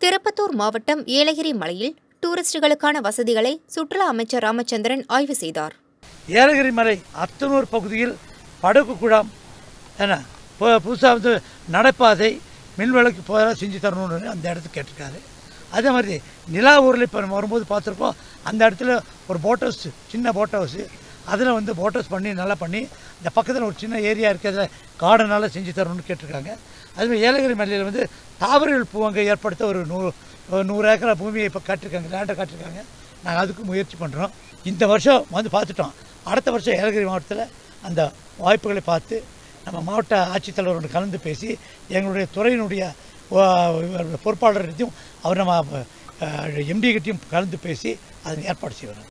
திருப்பத்தூர் மாவட்டம் ஏலகிரி மலையில் டூரிஸ்டுகளுக்கான வசதிகளை சுற்றுலா அமைச்சர் ராமச்சந்திரன் ஆய்வு செய்தார் ஏலகிரி மலை அத்தனூர் பகுதியில் படகு குழாம் என்ன புதுசாக வந்து நடைபாதை மின்விளக்கு போதெல்லாம் செஞ்சு தரணும்னு அந்த இடத்துக்கு கேட்டிருக்காரு அதே மாதிரி நிலா ஊரில் இப்போ நம்ம வரும்போது பார்த்துருப்போம் அந்த இடத்துல ஒரு போட் ஹவுஸ் சின்ன போட் ஹவுஸு அதில் வந்து போட் ஹவுஸ் பண்ணி நல்லா பண்ணி இந்த பக்கத்தில் ஒரு சின்ன ஏரியா இருக்கிறதுல கார்டனால செஞ்சு தரணும்னு கேட்டிருக்காங்க அதுமாதிரி ஏலகிரி மலையில் வந்து தாவரவியல் பூங்கை ஏற்படுத்த ஒரு நூறு ஒரு நூறு ஏக்கரா பூமியை இப்போ காட்டிருக்காங்க லேண்டை காட்டிருக்காங்க நாங்கள் அதுக்கு முயற்சி பண்ணுறோம் இந்த வருஷம் வந்து பார்த்துட்டோம் அடுத்த வருஷம் ஏலகிரி மாவட்டத்தில் அந்த வாய்ப்புகளை பார்த்து நம்ம மாவட்ட ஆட்சித்தலைவரோடு கலந்து பேசி எங்களுடைய துறையினுடைய பொறுப்பாளர்கிட்டையும் அவர் நம்ம எம்டி கிட்டையும் கலந்து பேசி அதனை ஏற்பாடு செய்வோம்